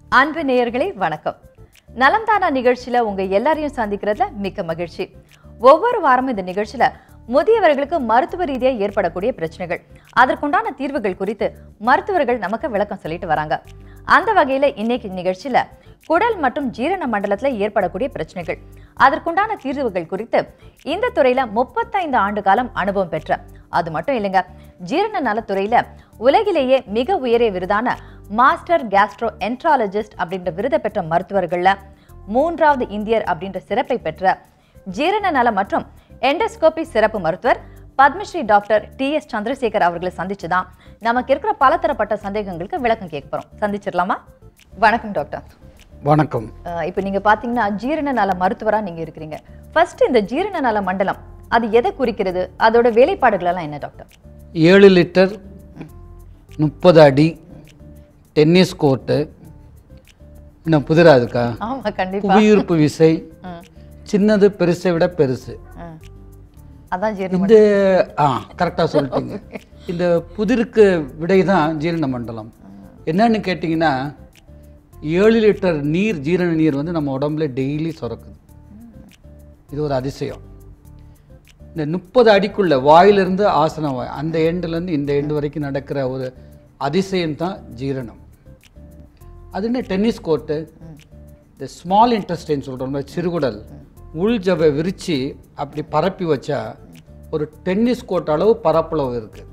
அன்பு நேயர்களே வணக்கம் நலம்தானா நிகழ்ச்சியில உங்க எல்லாரையும் சந்திக்கிறதுல மிக்க மகிழ்ச்சி ஒவ்வொரு வாரமும் இந்த நிகழ்ச்சியில முதியவர்களுக்கு மருத்துவ ரீதியா ஏற்படக்கூடிய பிரச்சனைகள் அதற்குண்டான தீர்வுகள் குறித்து மருத்துவர்கள் நமக்கு விளக்கம் சொல்லிட்டு வராங்க அந்த வகையில இன்னைக்கு நிகழ்ச்சியில குடல் மற்றும் ஜீரண மண்டலத்துல ஏற்படக்கூடிய பிரச்சனைகள் அதற்குண்டான தீர்வுகள் குறித்து இந்த துறையில முப்பத்தைந்து ஆண்டு காலம் அனுபவம் பெற்ற அது மட்டும் இல்லைங்க ஜீரண நலத்துறையில உலகிலேயே மிக உயரிய விருதான மாஸ்டர் கேஸ்ட்ரோ என்ட்ராலஜிஸ்ட் அப்படின்ற விருதை பெற்ற மருத்துவர்கள்ல மூன்றாவது இந்தியர் அப்படின்ற சிறப்பை பெற்ற ஜீரண நலம் மற்றும் எண்டோஸ்கோபி சிறப்பு மருத்துவர் Padmashri doctor T S Chandrasekhar அவர்களை சந்திச்சுதான் நமக்கு இருக்கிற பலதரப்பட்ட சந்தேகங்களுக்கு விளக்கம் கேட்க போறோம் சந்திச்சிடலாமா வணக்கம் டாக்டர் வணக்கம் அஹ் இப்போ நீங்க பாத்தீங்கன்னா ஜீரண நல மருத்துவரா நீங்க இருக்கிறீங்க ஃபர்ஸ்ட் இந்த ஜீரண நல மண்டலம் அது எதை குறிக்கிறது அதோட வேலைப்பாடுகள் எல்லாம் என்ன டாக்டர் ஏழு லிட்டர் முப்பது அடி டென்னிஸ் கோர்ட்டு இன்னும் புதிரா இருக்கா ஆமா கண்டிப்பா புவியீர்ப்பு விசை ம், சின்னது பெருசை விட பெருசு ம். அதான் ஜீரண இந்த ஆ கரெக்டாக சொல்லிட்டீங்க இந்த புதிருக்கு விடை தான் ஜீரண மண்டலம் என்னன்னு கேட்டிங்கன்னா ஏழு லிட்டர் நீர் ஜீரண நீர் வந்து நம்ம உடம்புல டெய்லி சுரக்குது இது ஒரு அதிசயம் இந்த முப்பது அடிக்குள்ள வாயிலிருந்து ஆசன வாய் அந்த எண்டுலேருந்து இந்த எண்டு வரைக்கும் நடக்கிற ஒரு அதிசயம் தான் ஜீரணம் அது என்ன டென்னிஸ் கோர்ட்டு இந்த ஸ்மால் இன்டெஸ்டைன் சொல்கிறோம்ல சிறுகுடல் உள் ஜவை விரித்து அப்படி பரப்பி வச்சா ஒரு டென்னிஸ் கோர்ட் அளவு பரப்பளவு இருக்குது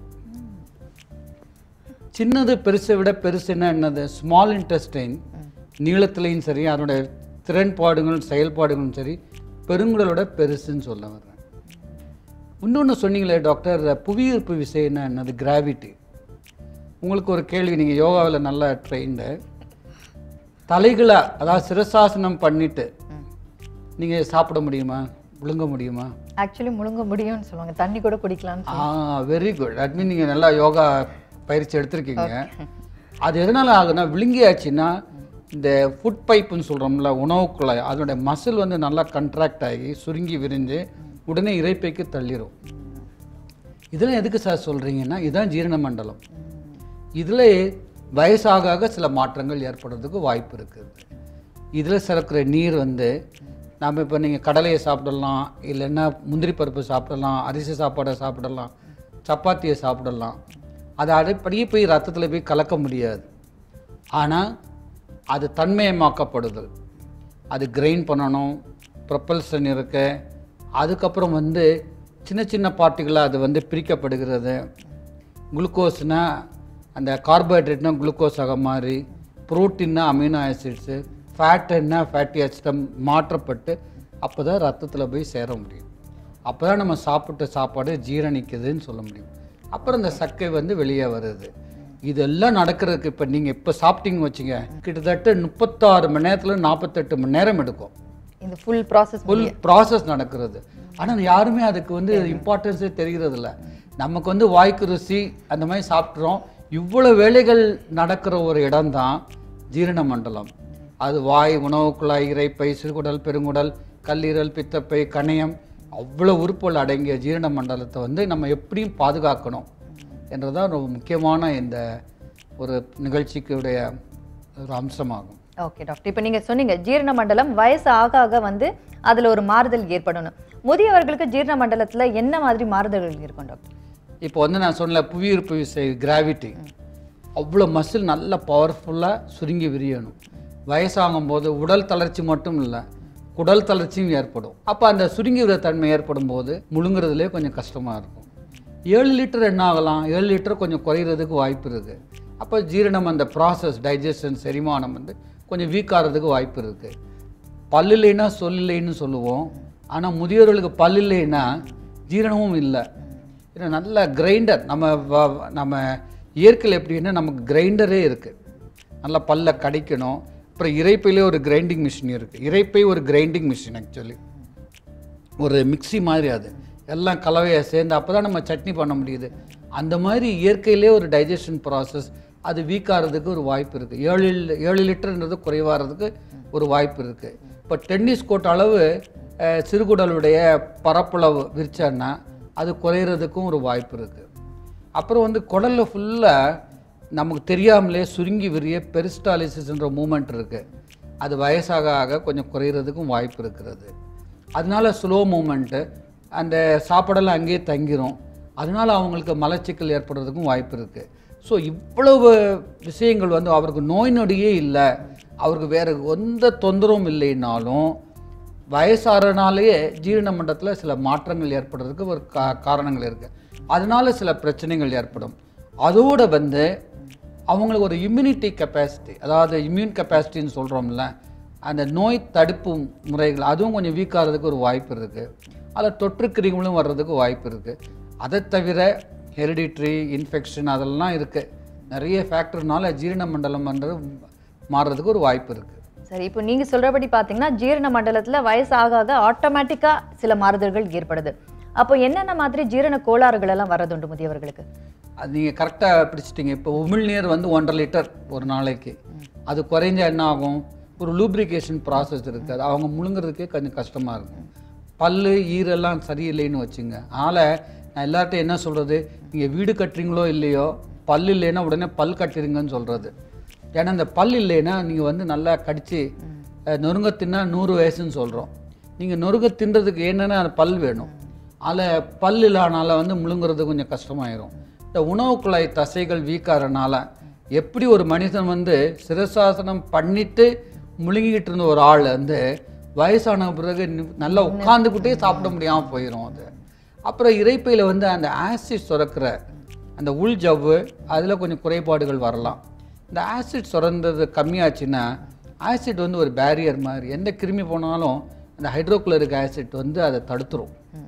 சின்னது பெருசை விட பெருசுன்னா என்னது ஸ்மால் இன்டெஸ்டைன் நீளத்துலேயும் சரி அதனுடைய திறன்பாடுகளும் செயல்பாடுகளும் சரி பெருங்குடலோட பெருசுன்னு சொல்ல வர்றேன் இன்னொன்று சொன்னீங்களே டாக்டர் புவியீர்ப்பு விசைன்னா என்னது கிராவிட்டி உங்களுக்கு ஒரு கேள்வி நீங்கள் யோகாவில் நல்லா ட்ரெயின்டு தலைகளை அதாவது சிரசாசனம் பண்ணிட்டு நீங்கள் சாப்பிட முடியுமா விழுங்க முடியுமா ஆக்சுவலி முழுங்க முடியும்னு சொல்லுவாங்க தண்ணி கூட குடிக்கலாம்னு ah very good that mean நீங்கள் நல்லா யோகா பயிற்சி எடுத்திருக்கீங்க அது எதனால் ஆகுனா விழுங்கியாச்சுன்னா இந்த ஃபுட் பைப்புன்னு சொல்கிறோம்ல உணவு குழாய் அதனுடைய மசில் வந்து நல்லா கண்ட்ராக்ட் ஆகி சுருங்கி விரிஞ்சு உடனே இறைப்பைக்கு தள்ளிரும் இதெல்லாம் எதுக்கு சார் சொல்கிறீங்கன்னா இதுதான் ஜீரண மண்டலம் இதில் வயசாக ஆக சில மாற்றங்கள் ஏற்படுறதுக்கு வாய்ப்பு இருக்குது இதில் சிறக்கிற நீர் வந்து நாம் இப்போ நீங்கள் கடலையை சாப்பிடலாம் இல்லைன்னா முந்திரி பருப்பு சாப்பிடலாம் அரிசி சாப்பாடை சாப்பிடலாம் சப்பாத்தியை சாப்பிடலாம் அது அடிப்படியே போய் ரத்தத்தில் போய் கலக்க முடியாது ஆனால் அது தன்மயமாக்கப்படுதல் அது கிரைண்ட் பண்ணணும் ப்ரொப்பல்சன் இருக்கு அதுக்கப்புறம் வந்து சின்ன சின்ன பார்ட்டிகளாக அது வந்து பிரிக்கப்படுகிறது குளுக்கோஸ்னா அந்த கார்போஹைட்ரேட்னா குளுக்கோஸாக மாறி புரோட்டீன்னா அமினோ ஆசிட்ஸு ஃபேட்டுன்னா ஃபேட்டி ஆசிடம் மாற்றப்பட்டு அப்போ தான் ரத்தத்தில் போய் சேர முடியும் அப்போ தான் நம்ம சாப்பிட்ட சாப்பாடு ஜீரணிக்குதுன்னு சொல்ல முடியும் அப்புறம் இந்த சக்கை வந்து வெளியே வருது இதெல்லாம் நடக்கிறதுக்கு இப்போ நீங்கள் இப்போ சாப்பிட்டீங்க வச்சுங்க கிட்டத்தட்ட முப்பத்தாறு மணி நேரத்தில் நாற்பத்தெட்டு மணி நேரம் எடுக்கும் இந்த ஃபுல் ப்ராசஸ் ஃபுல் ப்ராசஸ் நடக்கிறது ஆனால் யாருமே அதுக்கு வந்து இம்பார்ட்டன்ஸே தெரிகிறது இல்ல நமக்கு வந்து வாய்க்கு ருசி அந்த மாதிரி சாப்பிட்றோம் இவ்வளோ வேலைகள் நடக்கிற ஒரு இடம்தான் ஜீரண மண்டலம் அது வாய் உணவு குழாய் இறைப்பை சிறுகுடல் பெருங்குடல் கல்லீரல் பித்தப்பை கணையம் அவ்வளோ உறுப்புகள் அடங்கிய ஜீரண மண்டலத்தை வந்து நம்ம எப்படியும் பாதுகாக்கணும் என்றதான் ரொம்ப முக்கியமான இந்த ஒரு நிகழ்ச்சிக்குடைய ஒரு அம்சமாகும் ஓகே டாக்டர் இப்போ நீங்க சொன்னீங்க ஜீரண மண்டலம் வயசு ஆக ஆக வந்து அதுல ஒரு மாறுதல் ஏற்படணும் முதியவர்களுக்கு ஜீரண மண்டலத்துல என்ன மாதிரி மாறுதல்கள் இருக்கும் டாக்டர் இப்போ வந்து நான் சொன்ன புவியீர்ப்பு விசை கிராவிட்டி அவ்வளோ மசில் நல்ல பவர்ஃபுல்லாக சுருங்கி விரியணும் வயசாகும் போது உடல் தளர்ச்சி மட்டும் இல்லை குடல் தளர்ச்சியும் ஏற்படும் அப்போ அந்த சுருங்கி விட தன்மை ஏற்படும் போது முழுங்குறதுலே கொஞ்சம் கஷ்டமாக இருக்கும் ஏழு லிட்டர் என்ன ஆகலாம் ஏழு லிட்டர் கொஞ்சம் குறையிறதுக்கு வாய்ப்பு இருக்குது அப்போ ஜீரணம் அந்த ப்ராசஸ் டைஜஷன் செரிமானம் வந்து கொஞ்சம் வீக் ஆகிறதுக்கு வாய்ப்பு இருக்குது பல்லு இல்லைன்னா சொல் இல்லைன்னு சொல்லுவோம் ஆனால் முதியோர்களுக்கு பல்லு இல்லைன்னா ஜீரணமும் இல்லை ஏன்னா நல்ல கிரைண்டர் நம்ம வ- நம்ம இயற்கையில் எப்படின்னா நமக்கு கிரைண்டரே இருக்குது நல்லா பல்ல கடிக்கணும் அப்புறம் இறைப்பையிலே ஒரு கிரைண்டிங் மிஷின் இருக்குது இறைப்பை ஒரு கிரைண்டிங் மிஷின் ஆக்சுவலி ஒரு மிக்ஸி மாதிரி அது எல்லாம் கலவையாக சேர்ந்து அப்போ தான் நம்ம சட்னி பண்ண முடியுது அந்த மாதிரி இயற்கையிலே ஒரு டைஜஷன் ப்ராசஸ் அது வீக் ஆகிறதுக்கு ஒரு வாய்ப்பு இருக்குது ஏழு லி- ஏழு லிட்டர்ன்றது குறைவாகிறதுக்கு ஒரு வாய்ப்பு இருக்குது இப்போ டென்னிஸ் கோர்ட் அளவு அஹ், சிறுகுடலுடைய பரப்பளவு விரிச்சான்னா அது குறையிறதுக்கும் ஒரு வாய்ப்பு இருக்குது அப்புறம் வந்து குடலில் ஃபுல்லாக நமக்கு தெரியாமலே சுருங்கி விரிய பெரிஸ்டாலிசிஸ்ன்ற மூமெண்ட் இருக்குது அது வயசாக ஆக கொஞ்சம் குறையிறதுக்கும் வாய்ப்பு இருக்கிறது அதனால ஸ்லோ மூமெண்ட்டு அந்த சாப்பாடெல்லாம் அங்கேயே தங்கிரும் அதனால அவங்களுக்கு மலச்சிக்கல் ஏற்படுறதுக்கும் வாய்ப்பு இருக்குது ஸோ இவ்வளவு விஷயங்கள் வந்து அவருக்கு நோய் நொடியே இல்லை அவருக்கு வேற எந்த தொந்தரவும் இல்லைன்னாலும் வயசாகிறனாலேயே ஜீரண மண்டலத்தில் சில மாற்றங்கள் ஏற்படுறதுக்கு ஒரு கா காரணங்கள் இருக்குது அதனால சில பிரச்சனைகள் ஏற்படும் அதோட வந்து அவங்களுக்கு ஒரு இம்யூனிட்டி கெப்பாசிட்டி அதாவது இம்யூன் கெப்பாசிட்டின்னு சொல்கிறோம்ல அந்த நோய் தடுப்பு முறைகள் அதுவும் கொஞ்சம் வீக் ஆகிறதுக்கு ஒரு வாய்ப்பு இருக்குது அதில் தொற்று கிருமிகளும் வர்றதுக்கு வாய்ப்பு இருக்குது அதை தவிர ஹெரிடிட்ரி இன்ஃபெக்ஷன் அதெல்லாம் இருக்குது நிறைய ஃபேக்டர்னால ஜீரண மண்டலம்ன்றது மாறுறதுக்கு ஒரு வாய்ப்பு இருக்குது சரி இப்போ நீங்க சொல்றபடி பாத்தீங்கன்னா ஜீரண மண்டலத்துல வயசு ஆக ஆக ஆட்டோமேட்டிக்கா சில மாறுதல்கள் ஏற்படுது அப்போ என்னென்ன மாதிரி ஜீரண கோளாறுகள் எல்லாம் வரதுண்டு முதியவர்களுக்கு அது நீங்கள் கரெக்டாக பிடிச்சிட்டிங்க இப்போ உமிழ்நீர் வந்து ஒன்றரை லிட்டர் ஒரு நாளைக்கு அது குறைஞ்சா என்ன ஆகும் ஒரு லூப்ரிகேஷன் ப்ராசஸ் இருக்குது அது அவங்க முழுங்குறதுக்கே கொஞ்சம் கஷ்டமாக இருக்கும் பல்லு ஈரெல்லாம் சரியில்லைன்னு வச்சுங்க அதனால் நான் எல்லார்ட்டையும் என்ன சொல்கிறது நீங்கள் வீடு கட்டுறீங்களோ இல்லையோ பல் இல்லைன்னா உடனே பல் கட்டிருங்கன்னு சொல்கிறது ஏன்னா இந்த பல் இல்லைன்னா நீங்கள் வந்து நல்லா கடித்து நொறுங்க தின்னா நூறு வயசுன்னு சொல்கிறோம் நீங்கள் நொறுங்க தின்றதுக்கு என்னென்னா அந்த பல் வேணும் அதில் பல் இல்லாதனால வந்து முழுங்குறது கொஞ்சம் கஷ்டமாயிரும் இந்த உணவு குழாய் தசைகள் வீக்காகிறனால எப்படி ஒரு மனிதன் வந்து சிரசாசனம் பண்ணிட்டு முழுங்கிட்டு இருந்த ஒரு ஆள் வந்து வயசான பிறகு நி- நல்லா உட்காந்துக்கிட்டே சாப்பிட முடியாமல் போயிடும் அது அப்புறம் இறைப்பையில் வந்து அந்த ஆசிட் சுரக்கிற அந்த உள் ஜவ்வு அதில் கொஞ்சம் குறைபாடுகள் வரலாம் இந்த ஆசிட் சுரந்தது கம்மியாச்சுன்னா ஆசிட் வந்து ஒரு பேரியர் மாதிரி எந்த கிருமி போனாலும் அந்த ஹைட்ரோகுளரிக் ஆசிட் வந்து அதை தடுத்துரும்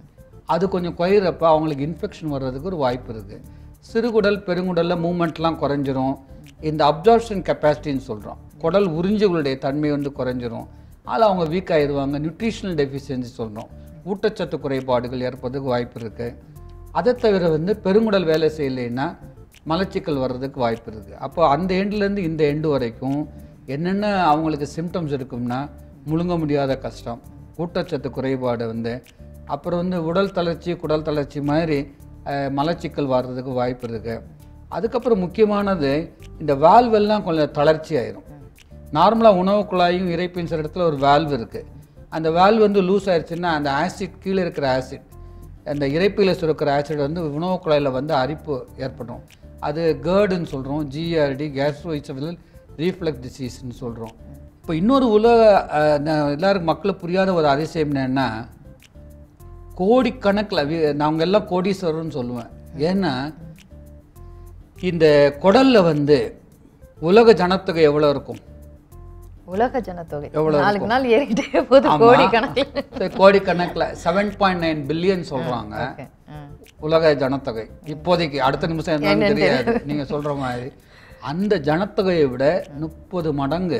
அது கொஞ்சம் குறையிறப்ப அவங்களுக்கு இன்ஃபெக்ஷன் வர்றதுக்கு ஒரு வாய்ப்பு இருக்குது சிறுகுடல் பெருங்குடலில் மூமெண்ட்லாம் குறைஞ்சிரும் இந்த அப்சார்ப்ஷன் கெப்பாசிட்டின்னு சொல்கிறோம் குடல் உறிஞ்சுகளுடைய தன்மை வந்து குறைஞ்சிரும் அதில் அவங்க வீக் ஆயிடுவாங்க நியூட்ரிஷனல் டெஃபிஷியன்சி சொல்கிறோம் ஊட்டச்சத்து குறைபாடுகள் ஏற்படுறதுக்கு வாய்ப்பு இருக்குது அதை தவிர வந்து பெருங்குடல் வேலை செய்யலைன்னா மலச்சிக்கல் வர்றதுக்கு வாய்ப்பு இருக்குது அப்போ அந்த எண்ட்லேருந்து இந்த எண்டு வரைக்கும் என்னென்ன அவங்களுக்கு சிம்டம்ஸ் இருக்கும்னா முழுங்க முடியாத கஷ்டம் ஊட்டச்சத்து குறைபாடு வந்து அப்புறம் வந்து உடல் தளர்ச்சி குடல் தளர்ச்சி மாதிரி அஹ், மலச்சிக்கல் வர்றதுக்கு வாய்ப்பு இருக்குது அதுக்கப்புறம் முக்கியமானது இந்த வால்வெல்லாம் கொஞ்சம் தளர்ச்சி ஆயிரும் நார்மலாக உணவு குழாயும் இறைப்பின் சில இடத்துல ஒரு வால்வ் இருக்குது அந்த வால்வ் வந்து லூஸ் ஆயிடுச்சுன்னா அந்த ஆசிட் கீழே இருக்கிற ஆசிட் அந்த இறைப்பியில் சுரக்கிற ஆசிட் வந்து உணவு குழாயில் வந்து அரிப்பு ஏற்படும் அது கேர்டுன்னு சொல்கிறோம் ஜிஆர்டி கேஸ்ட்ரோஇசபிள் ரீஃப்ளக்ஸ் டிசீஸ்னு சொல்கிறோம் இப்போ இன்னொரு உலக அஹ், ந- எல்லாருக்கும் மக்களுக்கு புரியாத ஒரு அதிசயம் என்னன்னா கோடிக்கணக்கில் நாங்கள் எல்லாம் கோடீஸ்வரர்னு சொல்லுவேன் ஏன்னா இந்த குடல்ல வந்து உலக ஜனத்தொகை எவ்வளோ இருக்கும் உலக ஜனத்தொகை எவ்வளவு நாளுக்கு நாள் ஏறிக்கிட்டே போகுது ஆமா. கோடி கணக்கில் சரி, கோடிக்கணக்கில் செவன் பாயிண்ட் நைன் பில்லியன் சொல்கிறாங்க Okay. ம். உலக ஜனத்தொகை இப்போதைக்கு அடுத்த நிமிஷம் என்னன்னு தெரியாது நீங்க சொல்ற மாதிரி அந்த ஜனத்தொகையை விட முப்பது மடங்கு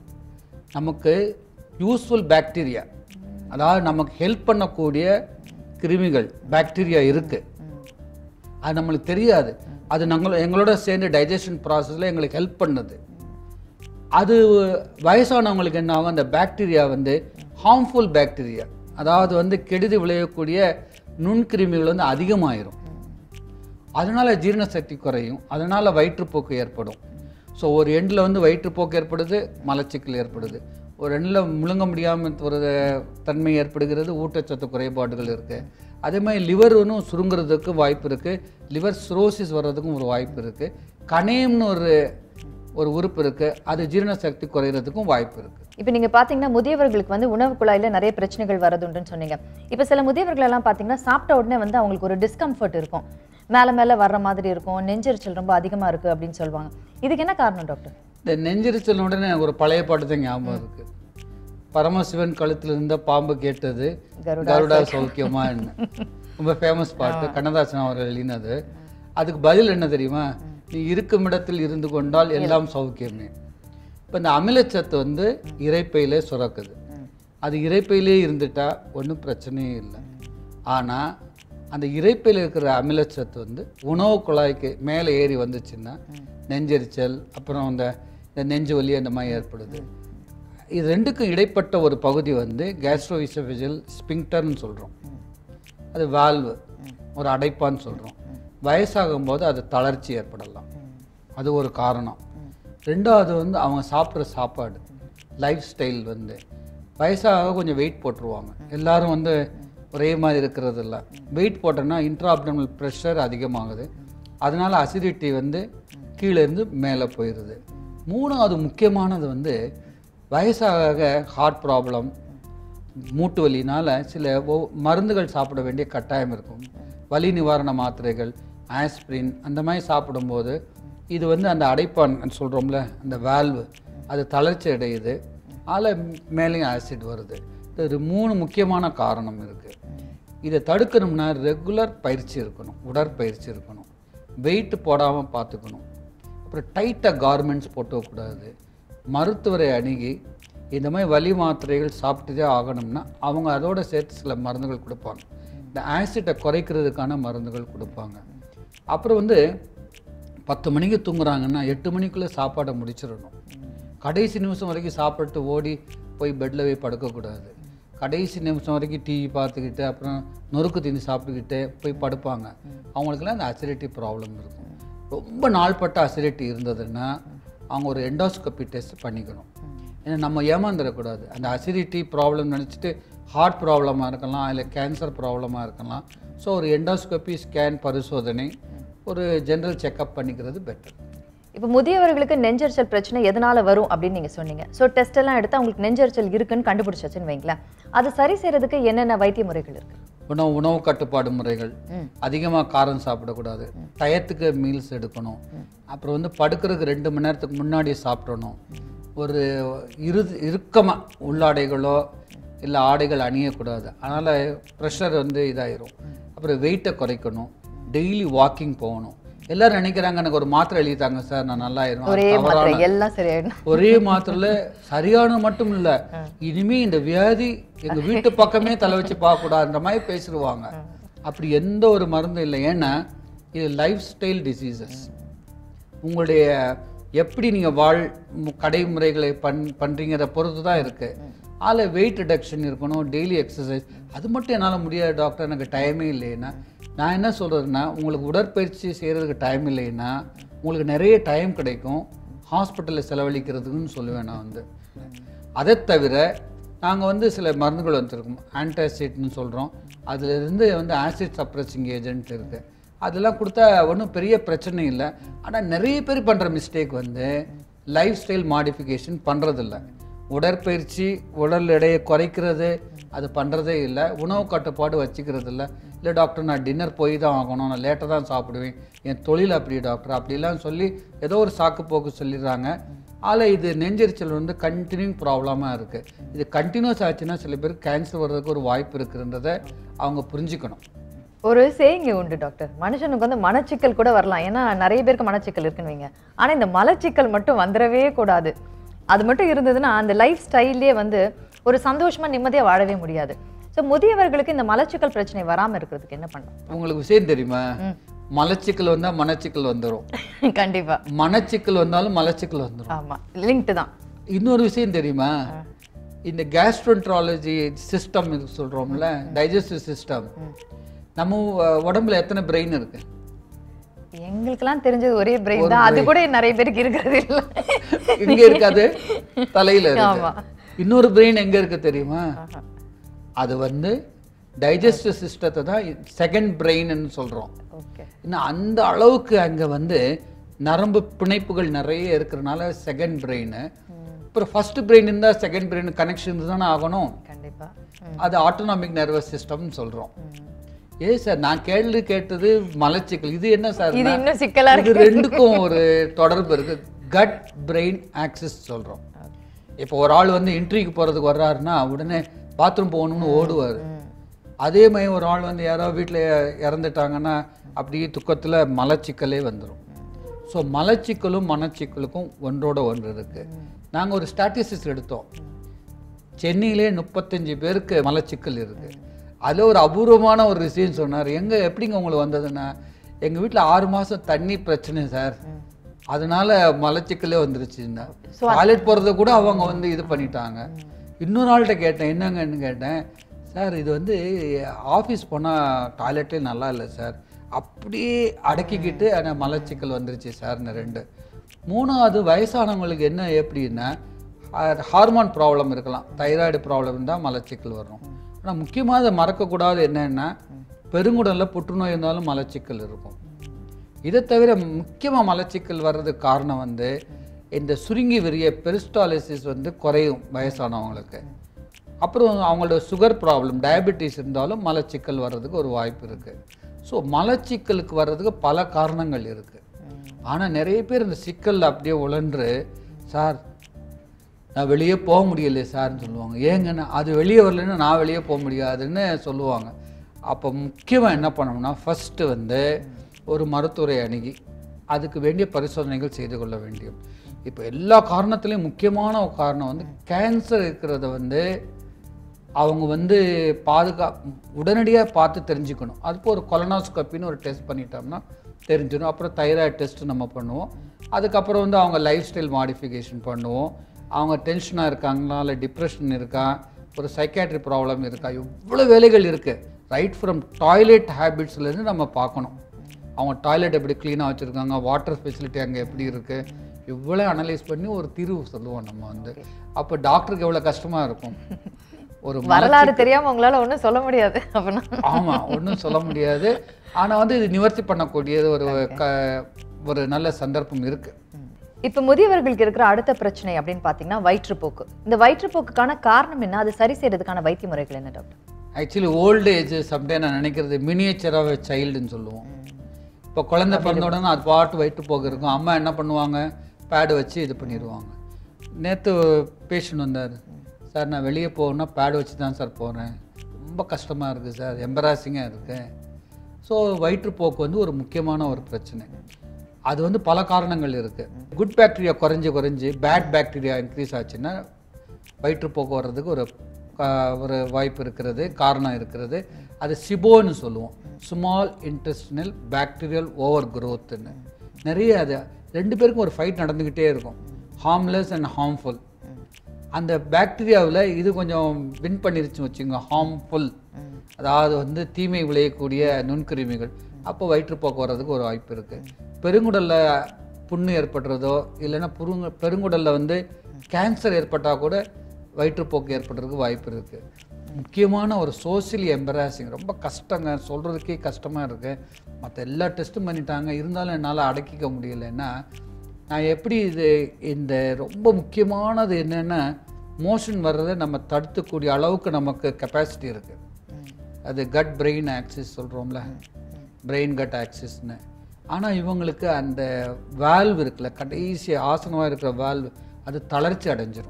நமக்கு யூஸ்ஃபுல் பாக்டீரியா அதாவது நமக்கு ஹெல்ப் பண்ணக்கூடிய கிருமிகள் பாக்டீரியா இருக்கு அது நம்மளுக்கு தெரியாது அது நாங்கள் எங்களோட சேர்ந்து டைஜஷன் ப்ராசஸில் எங்களுக்கு ஹெல்ப் பண்ணுது அது வயசானவங்களுக்கு என்ன ஆகும் அந்த பாக்டீரியா வந்து ஹார்ம்ஃபுல் பாக்டீரியா அதாவது வந்து கெடுதி விளையக்கூடிய நுண்கிருமிகள் வந்து அதிகமாயிரும் அதனால ஜீரண சக்தி குறையும் அதனால வயிற்றுப்போக்கு ஏற்படும் ஸோ ஒரு எண்டில் வந்து வயிற்றுப்போக்கு ஏற்படுது மலச்சிக்கல் ஏற்படுது ஒரு எண்டில் முழுங்க முடியாமல் ஒரு தன்மை ஏற்படுகிறது ஊட்டச்சத்து குறைபாடுகள் இருக்குது அதே மாதிரி லிவர் ஒன்றும் சுருங்குறதுக்கு வாய்ப்பு இருக்குது லிவர் சிரோசிஸ் வர்றதுக்கும் ஒரு வாய்ப்பு இருக்குது கணையம்னு ஒரு ஒரு உறுப்பு இருக்குது அது ஜீரண சக்தி குறையிறதுக்கும் வாய்ப்பு இருக்குது இப்போ நீங்க பாத்தீங்கன்னா முதியவர்களுக்கு வந்து உணவு குழாயில நிறைய பிரச்சனைகள் வரதுண்டுன்னு சொன்னீங்க இப்போ சில முதியவர்கள் எல்லாம் பாத்தீங்கன்னா சாப்பிட்ட உடனே வந்து அவங்களுக்கு ஒரு டிஸ்கம்ஃபர்ட் இருக்கும் மேல மேல வர்ற மாதிரி இருக்கும் நெஞ்செரிச்சல் ரொம்ப அதிகமா இருக்கு அப்படின்னு சொல்லுவாங்க இதுக்கு என்ன காரணம் டாக்டர் இந்த நெஞ்செரிச்சல் உடனே எனக்கு ஒரு பழைய பாட்டு தான் ஞாபகம் இருக்கு பரமசிவன் கழுத்துல இருந்த பாம்பு கேட்டது கருடா கருடா சௌக்கியமா என்ன ரொம்ப ஃபேமஸ் பாட்டு கண்ணதாசன் அவர்கள் எழுதினது அதுக்கு பதில் என்ன தெரியுமா நீ இருக்கும் இடத்தில் இருந்து கொண்டால் எல்லாம் சௌக்கியமே இப்போ இந்த அமிலச்சத்து வந்து இறைப்பையிலே சுரக்குது அது இறைப்பையிலே இருந்துட்டா ஒன்றும் பிரச்சனையே இல்லை ஆனால் அந்த இறைப்பையில் இருக்கிற அமிலச்சத்து வந்து உணவு குழாய்க்கு மேலே ஏறி வந்துச்சுன்னா நெஞ்செரிச்சல் அப்புறம் இந்த இந்த நெஞ்சு வலி அந்த மாதிரி ஏற்படுது இது ரெண்டுக்கும் இடைப்பட்ட ஒரு பகுதி வந்து கேஸ்ட்ரோஇசோஃபேஜியல் ஸ்பிங்டர்னு சொல்கிறோம் அது வால்வு ஒரு அடைப்பான்னு சொல்கிறோம் வயசாகும் போது அது தளர்ச்சி ஏற்படலாம் அது ஒரு காரணம் ரெண்டாவது வந்து அவங்க சாப்பிட்ற சாப்பாடு லைஃப் ஸ்டைல் வந்து வயசாக கொஞ்சம் வெயிட் போட்டுருவாங்க எல்லாரும் வந்து ஒரே மாதிரி இருக்கிறது இல்லை வெயிட் போட்டோன்னா இன்ட்ராப்டமல் ப்ரெஷர் அதிகமாகுது அதனால அசிடிட்டி வந்து கீழே இருந்து மேலே போயிடுது மூணாவது முக்கியமானது வந்து வயசாக ஹார்ட் ப்ராப்ளம் மூட்டு வலினால சில ஒ- மருந்துகள் சாப்பிட வேண்டிய கட்டாயம் இருக்கும் வலி நிவாரண மாத்திரைகள் ஆஸ்பிரின் அந்த மாதிரி சாப்பிடும்போது இது வந்து அந்த அடைப்பான் சொல்கிறோம்ல அந்த வால்வு அது தளர்ச்சி அடையுது அதில் மேலேயும் ஆசிட் வருது இது மூணு முக்கியமான காரணம் இருக்குது இதை தடுக்கணும்னா ரெகுலர் பயிற்சி இருக்கணும் உடற்பயிற்சி இருக்கணும் வெயிட் போடாமல் பார்த்துக்கணும் அப்புறம் டைட்டாக கார்மெண்ட்ஸ் போட்டக்கூடாது மருத்துவரை அணுகி இந்த மாதிரி வலி மாத்திரைகள் சாப்பிட்டுதே ஆகணும்னா அவங்க அதோட சேர்த்து சில மருந்துகள் கொடுப்பாங்க இந்த ஆசிட்டை குறைக்கிறதுக்கான மருந்துகள் கொடுப்பாங்க அப்புறம் வந்து பத்து மணிக்கு தூங்குறாங்கன்னா எட்டு மணிக்குள்ளே சாப்பாடை முடிச்சிடணும் கடைசி நிமிஷம் வரைக்கும் சாப்பிட்டு ஓடி போய் பெட்டில் போய் படுக்கக்கூடாது கடைசி நிமிஷம் வரைக்கும் டிவி பார்த்துக்கிட்டு அப்புறம் நொறுக்கு தீனி சாப்பிட்டுக்கிட்டு போய் படுப்பாங்க அவங்களுக்குலாம் அந்த அசிடிட்டி ப்ராப்ளம் இருக்கும் ரொம்ப நாள்பட்ட அசிடிட்டி இருந்ததுன்னா அவங்க ஒரு எண்டோஸ்கோபி டெஸ்ட் பண்ணிக்கணும் ஏன்னா நம்ம ஏமாந்துடக்கூடாது அந்த அசிடிட்டி ப்ராப்ளம் நினச்சிட்டு ஹார்ட் ப்ராப்ளமாக இருக்கலாம் இல்லை கேன்சர் ப்ராப்ளமாக இருக்கலாம் ஸோ ஒரு எண்டோஸ்கோபி ஸ்கேன் பரிசோதனை ஒரு ஜென்ரல் செக்கப் பண்ணிக்கிறது பெட்டர் இப்போ முதியவர்களுக்கு நெஞ்செரிச்சல் பிரச்சனை எதனால வரும் அப்படின்னு நீங்க சொன்னீங்க ஸோ டெஸ்ட் எல்லாம் எடுத்து அவங்களுக்கு நெஞ்செரிச்சல் இருக்குன்னு கண்டுபிடிச்சாச்சுன்னு வைங்களேன் அது சரி செய்யறதுக்கு என்னென்ன வைத்திய முறைகள் இருக்கு உணவு உணவு கட்டுப்பாடு முறைகள் ம். அதிகமாக காரம் சாப்பிடக்கூடாது டயத்துக்கு மீல்ஸ் எடுக்கணும் அப்புறம் வந்து படுக்கிறதுக்கு ரெண்டு மணி நேரத்துக்கு முன்னாடி சாப்பிடணும் ஒரு இரு இறுக்கமாக உள்ளாடைகளோ இல்லை ஆடைகள் அணியக்கூடாது அதனால் ப்ரெஷர் வந்து இதாயிரும் அப்புறம் வெயிட்டை குறைக்கணும் டெய்லி வாக்கிங் போகணும் எல்லாரும் நினைக்கிறாங்க எனக்கு ஒரு மாத்திரை எழுதிட்டாங்க சார் நான் நல்லா ஆயிரும் ஒரே அது தவறான மாத்திரை எல்லாம் சரியாயிடும் ஒரே மாத்திரைல சரியான மட்டும் இல்ல இனிமே இந்த வியாதி எங்க வீட்டு பக்கமே தலை வச்சு பார்க்க கூடாதுன்ற மாதிரி பேசிடுவாங்க அப்படி எந்த ஒரு மருந்தும் இல்லை ஏன்னா இது லைஃப் ஸ்டைல் டிசீசஸ் உங்களுடைய எப்படி நீங்க வாழ் மு- கடைமுறைகளை பண் பண்றீங்கிறத பொறுத்து தான் இருக்கு அதில் வெயிட் ரிடக்ஷன் இருக்கணும் டெய்லி எக்ஸசைஸ் அது மட்டும் என்னால் முடியாது டாக்டர் எனக்கு டைமே இல்லைன்னா நான் என்ன சொல்கிறதுன்னா உங்களுக்கு உடற்பயிற்சி செய்கிறதுக்கு டைம் இல்லைன்னா உங்களுக்கு நிறைய டைம் கிடைக்கும் ஹாஸ்பிட்டலில் செலவழிக்கிறதுக்குன்னு சொல்லுவேன் நான் வந்து அதை தவிர நாங்கள் வந்து சில மருந்துகள் வச்சுருக்கோம் ஆன்டாசிட்னு சொல்கிறோம் அதுலேருந்து வந்து ஆசிட் சப்ரஸிங் ஏஜென்ட் இருக்குது அதெல்லாம் கொடுத்தா ஒன்றும் பெரிய பிரச்சனை இல்லை ஆனால் நிறைய பேர் பண்ணுற மிஸ்டேக் வந்து லைஃப் ஸ்டைல் மாடிஃபிகேஷன் பண்ணுறதில்ல உடற்பயிற்சி உடல் எடையை குறைக்கிறது அது பண்ணுறதே இல்லை உணவு கட்டுப்பாடு வச்சுக்கிறது இல்லை இல்லை டாக்டர் நான் டின்னர் போய் தான் ஆகணும் நான் லேட்டாக தான் சாப்பிடுவேன் என் தொழில் அப்படி டாக்டர் அப்படிலாம் சொல்லி ஏதோ ஒரு சாக்கு போக்கு சொல்லிடுறாங்க அதில் இது நெஞ்செரிச்சல் வந்து கண்டினியூ ப்ராப்ளமாக இருக்குது இது கண்டினியூஸ் ஆச்சுன்னா சில பேருக்கு கேன்சர் வர்றதுக்கு ஒரு வாய்ப்பு இருக்குன்றதை அவங்க புரிஞ்சுக்கணும் ஒரு சேயிங்க உண்டு டாக்டர் மனுஷனுக்கு வந்து மனச்சிக்கல் கூட வரலாம் ஏன்னா நிறைய பேருக்கு மனச்சிக்கல் இருக்குன்னு வைங்க ஆனா இந்த மலச்சிக்கல் மட்டும் வந்துடவே கூடாது அது மட்டும் இருந்ததுன்னா அந்த லைஃப் ஸ்டைல்லே வந்து ஒரு சந்தோஷமா நிம்மதியா வாழவே முடியாது ஸோ முதியவர்களுக்கு இந்த மலச்சிக்கல் பிரச்சனை வராம இருக்கிறதுக்கு என்ன பண்ணலாம் உங்களுக்கு விஷயம் தெரியுமா ம். மலச்சிக்கல் வந்தால் மனச்சிக்கல் வந்துடும் கண்டிப்பா மனச்சிக்கல் வந்தாலும் மலச்சிக்கல் வந்துடும் ஆமா லிங்க்டு தான் இன்னொரு விஷயம் தெரியுமா இந்த கேஸ்ட்ரோன்ட்ராலஜி சிஸ்டம் இது சொல்கிறோம்ல டைஜஸ்டிவ் சிஸ்டம் நம்ம அஹ், உடம்புல எத்தனை பிரெயின் இருக்கு எங்களுக்கெல்லாம் தெரிஞ்சது ஒரே பிரெயின் தான் அது கூட நிறைய பேருக்கு இருக்கிறது இல்ல எங்க இருக்காது தலையில ஆமா. இருக்கு இன்னொரு பிரெயின் எங்க இருக்கு தெரியுமா ஆஹா. அது வந்து டைஜஸ்டிவ் சிஸ்டத்தை தான் செகண்ட் பிரெயின்னு சொல்றோம் ஓகே இன்னும் அந்த அளவுக்கு அங்க வந்து நரம்பு பிணைப்புகள் நிறைய இருக்கிறனால செகண்ட் பிரெயின் அப்புறம் ஃபர்ஸ்ட் பிரெயின் இருந்தா செகண்ட் பிரெயின் கனெக்ஷன் தானே ஆகணும் கண்டிப்பா அது ஆட்டோனாமிக் நர்வஸ் சிஸ்டம்னு சொல்றோம் ம். ஏ சார் நான் கேள்வி கேட்டது மலச்சிக்கல் இது என்ன சார் இது இன்னும் சிக்கலா இது ரெண்டுக்கும் ஒரு தொடர்பு இருக்கு கட் பிரெயின் ஆக்சிஸ் சொல்றோம் இப்போ ஒரு ஆள் வந்து இன்ட்ரிக்கு போறதுக்கு வர்றாருன்னா உடனே பாத்ரூம் போகணும்னு ஓடுவார் அதே மாதிரி ஒரு ஆள் வந்து யாரோ வீட்டில் இறந்துட்டாங்கன்னா அப்படியே துக்கத்தில் மலச்சிக்கலே வந்துடும் ஸோ மலச்சிக்கலும் மனச்சிக்கலுக்கும் ஒன்றோட ஒன்று இருக்கு நாங்கள் ஒரு ஸ்டாட்டிஸ்டிக்ஸ் எடுத்தோம் சென்னையிலே முப்பத்தஞ்சு பேருக்கு மலச்சிக்கல் இருக்கு அதில் ஒரு அபூர்வமான ஒரு விஷயம் சொன்னார் எங்க எப்படிங்க உங்களுக்கு வந்ததுன்னா எங்க வீட்டில் ஆறு மாசம் தண்ணி பிரச்சனை சார் அதனால மலச்சிக்கலே வந்துருச்சுன்னா டாய்லெட் போகிறத கூட அவங்க வந்து இது பண்ணிட்டாங்க இன்னொரு ஆள்கிட்ட கேட்டேன் என்னங்கன்னு கேட்டேன் சார் இது வந்து ஆஃபீஸ் போனால் டாய்லெட்டே நல்லா இல்லை சார் அப்படியே அடக்கிக்கிட்டு ஆனால் மலச்சிக்கல் வந்துருச்சு சார்னு ரெண்டு மூணாவது வயசானவங்களுக்கு என்ன எப்படின்னா ஹார்மோன் ப்ராப்ளம் இருக்கலாம் தைராய்டு ப்ராப்ளம் இருந்தால் மலச்சிக்கல் வரும் ஆனால் முக்கியமாக அதை மறக்கக்கூடாது என்னன்னா பெருங்குடலில் புற்றுநோய் இருந்தாலும் மலச்சிக்கல் இருக்கும் இதை தவிர முக்கியமாக மலச்சிக்கல் வர்றதுக்கு காரணம் வந்து இந்த சுருங்கி விரிய பெரிஸ்டாலிசிஸ் வந்து குறையும் வயசானவங்களுக்கு அப்புறம் அவங்களோட சுகர் ப்ராப்ளம் டயபெட்டிஸ் இருந்தாலும் மலச்சிக்கல் வர்றதுக்கு ஒரு வாய்ப்பு இருக்குது ஸோ மலச்சிக்கலுக்கு வர்றதுக்கு பல காரணங்கள் இருக்குது ஆனால் நிறைய பேர் இந்த சிக்கலில் அப்படியே உழன்று சார் நான் வெளியே போக முடியல சார்னு சொல்லுவாங்க ஏங்கன்னா அது வெளியே வரலைன்னா நான் வெளியே போக முடியாதுன்னு சொல்லுவாங்க அப்போ முக்கியமாக என்ன பண்ணணும்னா ஃபஸ்ட்டு வந்து ஒரு மருத்துவரை அணுகி அதுக்கு வேண்டிய பரிசோதனைகள் செய்து கொள்ள வேண்டும் இப்போ எல்லா காரணத்துலேயும் முக்கியமான ஒரு காரணம் வந்து கேன்சர் இருக்கிறத வந்து அவங்க வந்து பாதுகா உடனடியாக பார்த்து தெரிஞ்சுக்கணும் அதுக்கு ஒரு கொலனாஸ்கோப்பின்னு ஒரு டெஸ்ட் பண்ணிட்டோம்னா தெரிஞ்சிடும் அப்புறம் தைராய்டு டெஸ்ட் நம்ம பண்ணுவோம் அதுக்கப்புறம் வந்து அவங்க லைஃப் ஸ்டைல் மாடிஃபிகேஷன் பண்ணுவோம் அவங்க டென்ஷனாக இருக்காங்களா இல்லை டிப்ரெஷன் இருக்கா ஒரு சைக்காட்ரி ப்ராப்ளம் இருக்கா இவ்வளோ வேலைகள் இருக்குது ரைட் ஃப்ரம் டாய்லெட் ஹேபிட்ஸ்லேருந்து நம்ம பார்க்கணும் அவங்க டாய்லெட் எப்படி க்ளீனாக வச்சுருக்காங்க வாட்டர் ஃபெசிலிட்டி அங்கே எப்படி இருக்குது இவ்வளோ அனலைஸ் பண்ணி ஒரு தீர்வு சொல்லுவோம் நம்ம வந்து அப்போ டாக்டருக்கு எவ்வளோ கஷ்டமாக இருக்கும் ஒரு வரலாறு தெரியாம உங்களால ஒண்ணும் சொல்ல முடியாது அப்படின்னா ஆமா ஒன்றும் சொல்ல முடியாது ஆனா வந்து இது நிவர்த்தி பண்ணக்கூடியது ஒரு க ஒரு நல்ல சந்தர்ப்பம் இருக்கு இப்ப முதியவர்களுக்கு இருக்கிற அடுத்த பிரச்சனை அப்படின்னு பாத்தீங்கன்னா வயிற்றுப்போக்கு இந்த வயிற்றுப்போக்குக்கான காரணம் என்ன அது சரி செய்யறதுக்கான வைத்திய முறைகள் என்ன doctor actually old age someday நான் நினைக்கிறது மினியேச்சர் ஆஃப் சைல்டுன்னு சொல்லுவோம் இப்போ குழந்தை பிறந்த உடனே அது பாட்டு வயிற்று போக்கு இருக்கும் அம்மா என்ன பண்ணுவாங்க பேடு வச்சு இது பண்ணிடுவாங்க நேற்று பேஷண்ட் வந்தார் சார் நான் வெளியே போகணுன்னா பேடு வச்சு தான் சார் போகிறேன் ரொம்ப கஷ்டமாக இருக்குது சார் எம்பராசிங்காக இருக்குது ஸோ வயிற்றுப்போக்கு வந்து ஒரு முக்கியமான ஒரு பிரச்சனை அது வந்து பல காரணங்கள் இருக்குது குட் பாக்டீரியா குறைஞ்சி குறைஞ்சி பேட் பாக்டீரியா இன்க்ரீஸ் ஆச்சுன்னா வயிற்றுப்போக்கு வர்றதுக்கு ஒரு கா- ஒரு வாய்ப்பு இருக்கிறது காரணம் இருக்கிறது அது சிபோன்னு சொல்லுவோம் ஸ்மால் இன்டெஸ்டினல் பாக்டீரியல் ஓவர் க்ரோத்துன்னு நிறைய அது ரெண்டு பேருக்கும் ஒரு ஃபைட் நடந்துக்கிட்டே இருக்கும் ஹார்ம்லெஸ் அண்ட் ஹார்ம்ஃபுல் அந்த பாக்டீரியாவில் இது கொஞ்சம் வின் பண்ணிருச்சுன்னு வச்சுங்க ஹார்ம்ஃபுல் அதாவது வந்து தீமை விளையக்கூடிய நுண்கிருமிகள் அப்போ வயிற்றுப்போக்கு வர்றதுக்கு ஒரு வாய்ப்பு இருக்குது பெருங்குடலில் புண்ணு ஏற்படுறதோ இல்லைன்னா புருங்க பெருங்குடலில் வந்து கேன்சர் ஏற்பட்டால் கூட வயிற்றுப்போக்கு ஏற்படுறதுக்கு வாய்ப்பு இருக்குது முக்கியமான ஒரு சோசியல் எம்பராசிங் ரொம்ப கஷ்டங்க சொல்கிறதுக்கே கஷ்டமாக இருக்குது மற்ற எல்லா டெஸ்ட்டும் பண்ணிட்டாங்க இருந்தாலும் என்னால் அடக்கிக்க முடியலைன்னா நான் எப்படி இது இந்த ரொம்ப முக்கியமானது என்னென்னா மோஷன் வர்றதை நம்ம தடுத்துக்கூடிய அளவுக்கு நமக்கு கெப்பாசிட்டி இருக்குது அது கட் பிரெயின் ஆக்சிஸ் சொல்கிறோம்ல பிரெயின் கட் ஆக்சிஸ்னு ஆனால் இவங்களுக்கு அந்த வால்வ் இருக்குல்ல கடைசி ஆசனமாக இருக்கிற வால்வ் அது தளர்ச்சி அடைஞ்சிரும்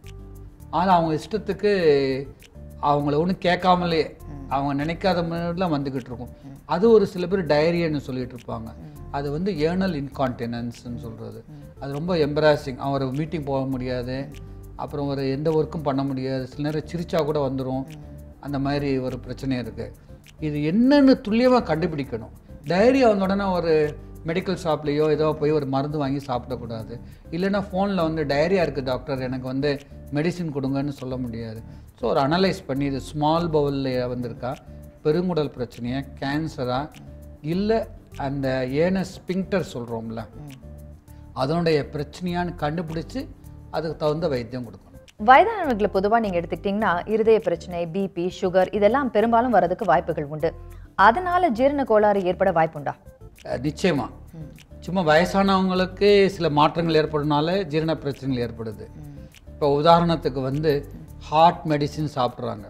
ஆனால் அவங்க இஷ்டத்துக்கு அவங்கள ஒன்றும் கேட்காமலே அவங்க நினைக்காத மாதிரிலாம் வந்துக்கிட்டு இருக்கும் அது ஒரு சில பேர் டயரியன்னு சொல்லிட்டு இருப்பாங்க அது வந்து ஏர்னல் இன்கான்டினன்ஸ்னு சொல்கிறது அது ரொம்ப எம்பராசிங் அவர் மீட்டிங் போக முடியாது அப்புறம் ஒரு எந்த ஒர்க்கும் பண்ண முடியாது சில நேரம் சிரிச்சா கூட வந்துடும் அந்த மாதிரி ஒரு பிரச்சனை இருக்குது இது என்னன்னு துல்லியமாக கண்டுபிடிக்கணும் டைரியா வந்த உடனே ஒரு மெடிக்கல் ஷாப்லேயோ ஏதோ போய் ஒரு மருந்து வாங்கி சாப்பிடக்கூடாது இல்லைன்னா ஃபோனில் வந்து டயரியா இருக்குது டாக்டர் எனக்கு வந்து மெடிசின் கொடுங்கன்னு சொல்ல முடியாது ஸோ ஒரு அனலைஸ் பண்ணி இது ஸ்மால் பவுலில் வந்திருக்கா பெருங்குடல் பிரச்சனையா கேன்சரா இல்லை அந்த ஏன ஸ்பிங்டர் சொல்கிறோம்ல அதனுடைய பிரச்சனையான்னு கண்டுபிடிச்சு அதுக்கு தகுந்த வைத்தியம் கொடுக்கணும் வயதானவர்களை பொதுவா நீங்க எடுத்துக்கிட்டீங்கன்னா இருதய பிரச்சனை பிபி சுகர் இதெல்லாம் பெரும்பாலும் வரதுக்கு வாய்ப்புகள் உண்டு அதனால ஜீரண கோளாறு ஏற்பட வாய்ப்புண்டா அஹ் நிச்சயமா சும்மா வயசானவங்களுக்கு சில மாற்றங்கள் ஏற்படுறதுனால ஜீரண பிரச்சனைகள் ஏற்படுது இப்போ உதாரணத்துக்கு வந்து ஹார்ட் மெடிசின் சாப்பிட்றாங்க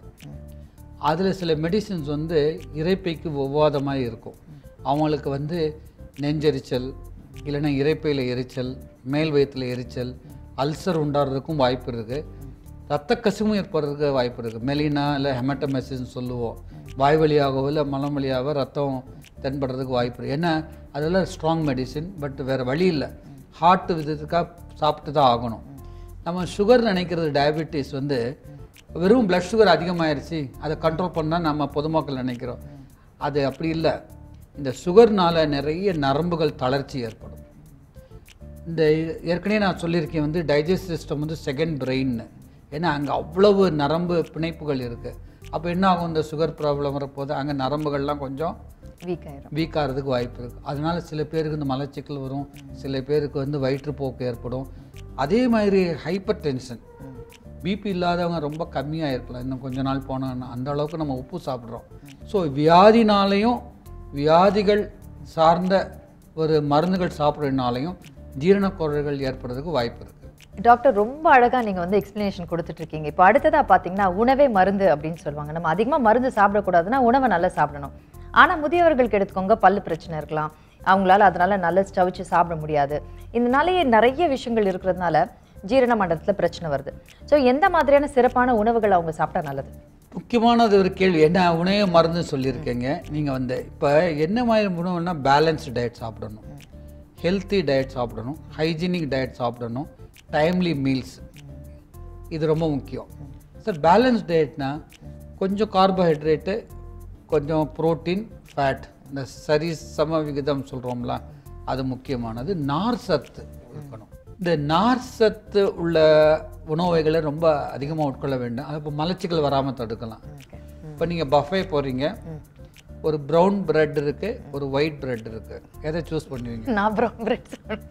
அதில் சில மெடிசின்ஸ் வந்து இறைப்பைக்கு ஒவ்வாத மாதிரி இருக்கும் அவங்களுக்கு வந்து நெஞ்செரிச்சல் இல்லைன்னா இறைப்பையில் எரிச்சல் மேல் வயிற்றில் எரிச்சல் அல்சர் உண்டாடுறதுக்கும் வாய்ப்பு இருக்குது ரத்த கசிவும் ஏற்படுறதுக்கு வாய்ப்பு இருக்குது மெலினா இல்லை ஹெமட்டமெசிஸ்ன்னு சொல்லுவோம் வாய் வழியாகவோ இல்லை மலம் வழியாகவோ ரத்தம் தென்படுறதுக்கு வாய்ப்பு இருக்குது ஏன்னா அதெல்லாம் ஸ்ட்ராங் மெடிசின் பட் வேறு வழி இல்லை ஹார்ட் விதத்துக்காக சாப்பிட்டு தான் ஆகணும் நம்ம சுகர் நினைக்கிறது டயபெட்டிஸ் வந்து வெறும் blood சுகர் அதிகமாயிருச்சு அதை கண்ட்ரோல் பண்ணால் நம்ம பொதுமக்கள் நினைக்கிறோம் அது அப்படி இல்லை இந்த சுகர்னால நிறைய நரம்புகள் தளர்ச்சி ஏற்படும் இந்த இது- ஏற்கனவே நான் சொல்லியிருக்கேன் வந்து டைஜஸ்ட் சிஸ்டம் வந்து செகண்ட் பிரெயின்னு ஏன்னா அங்கே அவ்வளவு நரம்பு பிணைப்புகள் இருக்குது அப்போ என்ன ஆகும் இந்த சுகர் ப்ராப்ளம் வரப்போது அங்கே நரம்புகள்லாம் கொஞ்சம் வீக் ஆயிரும் வீக் ஆகிறதுக்கு வாய்ப்பு இருக்குது அதனால சில பேருக்கு இந்த மலச்சிக்கல் வரும் சில பேருக்கு வந்து வயிற்றுப்போக்கு ஏற்படும் அதே மாதிரி ஹைப்பர் டென்ஷன் பிபி இல்லாதவங்க ரொம்ப கம்மியாக இருக்கலாம் இன்னும் கொஞ்ச நாள் போனாங்கன்னா அந்த அளவுக்கு நம்ம உப்பு சாப்பிட்றோம் ஸோ வியாதினாலையும் வியாதிகள் சார்ந்த ஒரு மருந்துகள் சாப்பிட்றதுனாலையும் ஜீரணக்குறைகள் ஏற்படுறதுக்கு வாய்ப்பு இருக்குது டாக்டர் ரொம்ப அழகா நீங்க வந்து எக்ஸ்பிளனேஷன் கொடுத்துட்டு இருக்கீங்க இப்போ அடுத்ததா பாத்தீங்கன்னா உணவே மருந்து அப்படின்னு சொல்லுவாங்க நம்ம அதிகமா மருந்து சாப்பிடக்கூடாதுன்னா உணவை நல்லா சாப்பிடணும் ஆனா முதியவர்களுக்கு எடுத்துக்கோங்க பல்லு பிரச்சனை இருக்கலாம் அவங்களால அதனால நல்லா ஸ்டவிச்சு சாப்பிட முடியாது இதனாலேயே நிறைய விஷயங்கள் இருக்கிறதுனால ஜீரண மண்டலத்துல பிரச்சனை வருது ஸோ எந்த மாதிரியான சிறப்பான உணவுகள் அவங்க சாப்பிட்டா நல்லது முக்கியமானது ஒரு கேள்வி என்ன உணவு மருந்து சொல்லியிருக்கீங்க நீங்கள் வந்து இப்போ என்ன மாதிரி உணவுனா பேலன்ஸ்டு டயட் சாப்பிடணும் ஹெல்த்தி டயட் சாப்பிடணும் ஹைஜீனிக் டயட் சாப்பிடணும் டைம்லி மீல்ஸ் இது ரொம்ப முக்கியம் சார் பேலன்ஸ் டயட்னா கொஞ்சம் கார்போஹைட்ரேட்டு கொஞ்சம் புரோட்டீன் ஃபேட் இந்த சரி சம விகிதம் சொல்கிறோம்ல அது முக்கியமானது நார் சத்து இருக்கணும் இந்த நார் சத்து உள்ள உணவு வகைகளை ரொம்ப அதிகமாக உட்கொள்ள வேண்டும் அது இப்போ மலச்சிக்கல் வராமல் தடுக்கலாம் இப்போ நீங்கள் பஃபே போகிறீங்க ஒரு ப்ரௌன் பிரெட் இருக்கு ஒரு ஒயிட் பிரெட் இருக்கு எதை சூஸ் பண்ணுவீங்க நான் ப்ரௌன் பிரெட்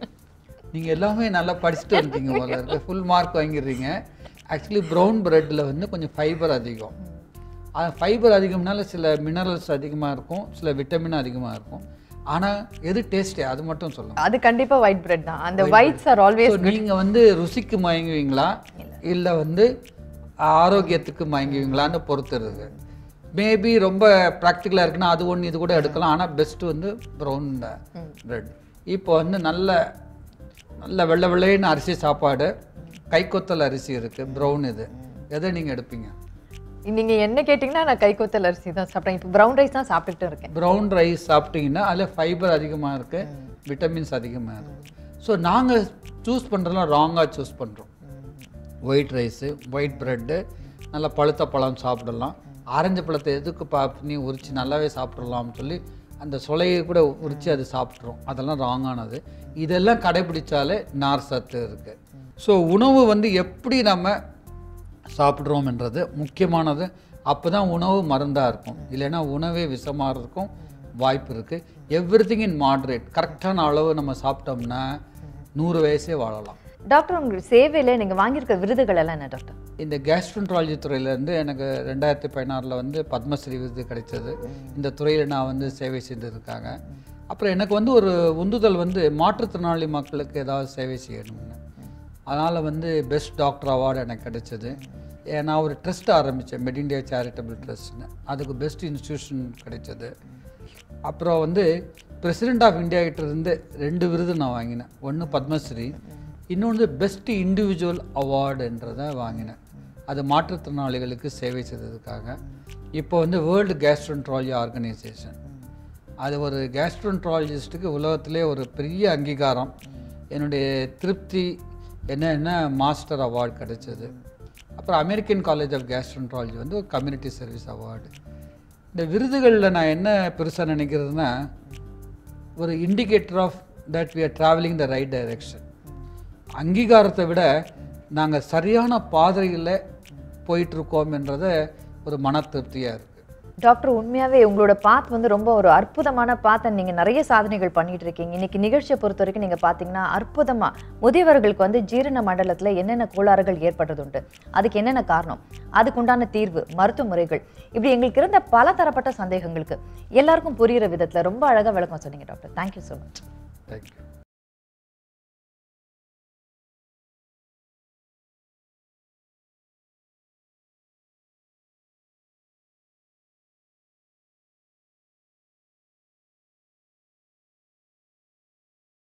நீங்க எல்லாமே நல்லா படிச்சுட்டு இருக்கீங்க போல இருக்கு ஃபுல் மார்க் வாங்கிடுறீங்க ஆக்சுவலி ப்ரௌன் பிரெட்டில் வந்து கொஞ்சம் ஃபைபர் அதிகம் அது ஃபைபர் அதிகம்னால சில மினரல்ஸ் அதிகமாக இருக்கும் சில விட்டமின் அதிகமாக இருக்கும் ஆனால் எது டேஸ்டி அது மட்டும் சொல்லுங்க அது கண்டிப்பா ஒயிட் பிரெட் தான் அந்த ஒயிட்ஸ் ஆர் ஆல்வேஸ் ஸோ நீங்கள் வந்து ருசிக்கு மயங்குவீங்களா இல்லை வந்து ஆரோக்கியத்துக்கு மயங்குவீங்களான்னு பொறுத்து இருக்கு மேபி ரொம்ப ப்ராக்டிக்கலாக இருக்குன்னா அது ஒன்று இது கூட எடுக்கலாம் ஆனால் பெஸ்ட்டு வந்து ப்ரௌன் பிரெட் இப்போ வந்து நல்ல நல்ல வெள்ளை வெள்ளைன்னு அரிசி சாப்பாடு கைக்கொத்தல் அரிசி இருக்குது ப்ரௌன் இது எதை நீங்கள் எடுப்பீங்க நீங்க என்ன கேட்டிங்கன்னா நான் கைக்கொத்தல் அரிசி தான் சாப்பிட்டேன் இப்போ ப்ரௌன் ரைஸ் தான் சாப்பிட்டுட்டு இருக்கேன் ப்ரௌன் ரைஸ் சாப்பிட்டீங்கன்னா அதில் ஃபைபர் அதிகமாக இருக்குது விட்டமின்ஸ் அதிகமாக இருக்குது ஸோ நாங்கள் சூஸ் பண்ணுறதுலாம் ராங்காக சூஸ் பண்ணுறோம் ஒயிட் ரைஸு ஒயிட் ப்ரெட்டு நல்லா பழுத்த பழம் சாப்பிடலாம் ஆரஞ்சு பழத்தை எதுக்கு பா பண்ணி உரித்து நல்லாவே சாப்பிட்றலாம்னு சொல்லி அந்த சொலையை கூட உரித்து அது சாப்பிட்றோம் அதெல்லாம் ராங்கானது இதெல்லாம் கடைபிடிச்சாலே நார் சத்து இருக்குது ஸோ உணவு வந்து எப்படி நம்ம சாப்பிட்றோம்ன்றது முக்கியமானது அப்போ தான் உணவு மருந்தாக இருக்கும் இல்லைன்னா உணவே விஷமாக இருக்கும் வாய்ப்பு இருக்குது எவ்ரி திங் இன் மாட்ரேட் கரெக்டான அளவு நம்ம சாப்பிட்டோம்னா நூறு வயசே வாழலாம் டாக்டர் உங்க சேவையில நீங்க வாங்கியிருக்க விருதுகள் எல்லாம் என்ன டாக்டர் இந்த கேஸ்ட்ரன்ட்ராலஜி துறையிலேருந்து எனக்கு ரெண்டாயிரத்தி பதினாறில் வந்து பத்மஸ்ரீ விருது கிடைச்சது இந்த துறையில் நான் வந்து சேவை செய்திருக்காங்க அப்புறம் எனக்கு வந்து ஒரு உந்துதல் வந்து மாற்றுத்திறனாளி மக்களுக்கு ஏதாவது சேவை செய்யணும்னு அதனால் வந்து பெஸ்ட் டாக்டர் அவார்டு எனக்கு கிடைச்சது ஏ, நான் ஒரு ட்ரஸ்ட் ஆரம்பித்தேன் மெட் இண்டியா சேரிட்டபிள் ட்ரஸ்ட்னு அதுக்கு பெஸ்ட் இன்ஸ்டியூஷன் கிடைச்சது அப்புறம் வந்து பிரசிடெண்ட் ஆஃப் இந்தியா கிட்ட இருந்து ரெண்டு விருது நான் வாங்கினேன் ஒன்று பத்மஸ்ரீ இன்னொன்று பெஸ்ட் இண்டிவிஜுவல் அவார்டுன்றதை வாங்கினேன் அது மாற்றுத்திறனாளிகளுக்கு சேவை செய்ததுக்காக இப்போ வந்து வேர்ல்டு கேஸ்ட்ரன்ட்ராலஜி ஆர்கனைசேஷன் அது ஒரு கேஸ்ட்ரன்ட்ராலஜிஸ்ட்டுக்கு உலகத்திலே ஒரு பெரிய அங்கீகாரம் என்னுடைய திருப்தி என்னன்னா மாஸ்டர் அவார்டு கிடைச்சது அப்புறம் அமெரிக்கன் காலேஜ் ஆஃப் கேஸ்ட்ரன்ட்ராலஜி வந்து ஒரு கம்யூனிட்டி சர்வீஸ் அவார்டு இந்த விருதுகளில் நான் என்ன பெருசாக நினைக்கிறதுனா ஒரு indicator of that we are traveling the right direction அங்கீகாரத்தை விட நாங்கள் சரியான பாதையில் போயிட்டுருக்கோம்ன்றத ஒரு மன திருப்தியாக இருக்குது டாக்டர் உண்மையாவே உங்களோட பாத் வந்து ரொம்ப ஒரு அற்புதமான பாத்தை நீங்க நிறைய சாதனைகள் பண்ணிட்டு இருக்கீங்க இன்னைக்கு நிகழ்ச்சியை பொறுத்த வரைக்கும் நீங்க பாத்தீங்கன்னா அற்புதமா முதியவர்களுக்கு வந்து ஜீரண மண்டலத்துல என்னென்ன கோளாறுகள் ஏற்படுறது உண்டு அதுக்கு என்னென்ன காரணம் அதுக்குண்டான தீர்வு மருத்துவ முறைகள் இப்படி எங்களுக்கு இருந்த பல தரப்பட்ட சந்தேகங்களுக்கு எல்லாருக்கும் புரியுற விதத்துல ரொம்ப அழகா விளக்கம் சொன்னீங்க doctor thank you so much thank you